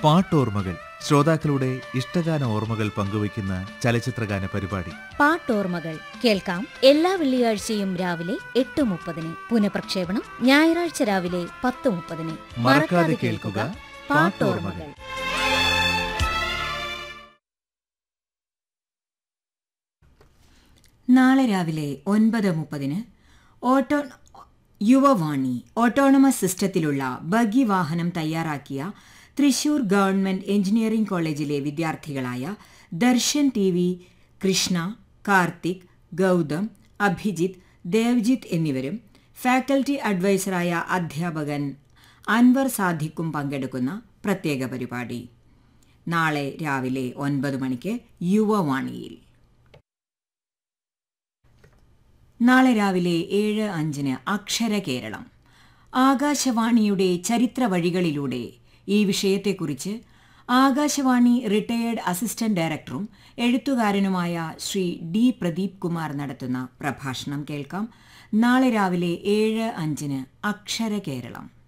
പാട്ടോർമ്മകൾ ശ്രോതാക്കളുടെ ഇഷ്ടഗാന ഓർമ്മകൾ പങ്കുവയ്ക്കുന്ന ചലച്ചിത്രഗാന പരിപാടി പാട്ടോർമ്മകൾ കേൾക്കാം എല്ലാ വെള്ളിയാഴ്ചയും രാവിലെ എട്ട് മുപ്പതിന് പുനഃപ്രക്ഷേപണം ഞായറാഴ്ച രാവിലെ പത്ത് മുപ്പതിന് മറക്കാതെ കേൾക്കുക പാട്ടോർമ്മകൾ നാളെ രാവിലെ ഒൻപത് മുപ്പതിന് ഓട്ടോ യുവവാണി ഓട്ടോണമസ് സിസ്റ്റത്തിലുള്ള ബഗി വാഹനം തയ്യാറാക്കിയ തൃശൂർ ഗവൺമെന്റ് എഞ്ചിനീയറിംഗ് കോളേജിലെ വിദ്യാർത്ഥികളായ ദർശൻ ടി വി കൃഷ്ണ കാർത്തിക് ഗൗതം അഭിജിത്ത് ദേവ്ജിത്ത് എന്നിവരും ഫാക്കൽറ്റി അഡ്വൈസറായ അധ്യാപകൻ അൻവർ സാദിഖും പങ്കെടുക്കുന്ന പ്രത്യേക പരിപാടി നാളെ രാവിലെ ഒൻപത് മണിക്ക് യുവവാണിയിൽ നാളെ രാവിലെ ഏഴ് അഞ്ചിന് അക്ഷര കേരളം ആകാശവാണിയുടെ ചരിത്ര വഴികളിലൂടെ ഈ വിഷയത്തെക്കുറിച്ച് ആകാശവാണി റിട്ടയേർഡ് അസിസ്റ്റന്റ് ഡയറക്ടറും എഴുത്തുകാരനുമായ ശ്രീ ഡി പ്രദീപ് കുമാർ നടത്തുന്ന പ്രഭാഷണം കേൾക്കാം നാളെ രാവിലെ ഏഴ് അഞ്ചിന് അക്ഷര കേരളം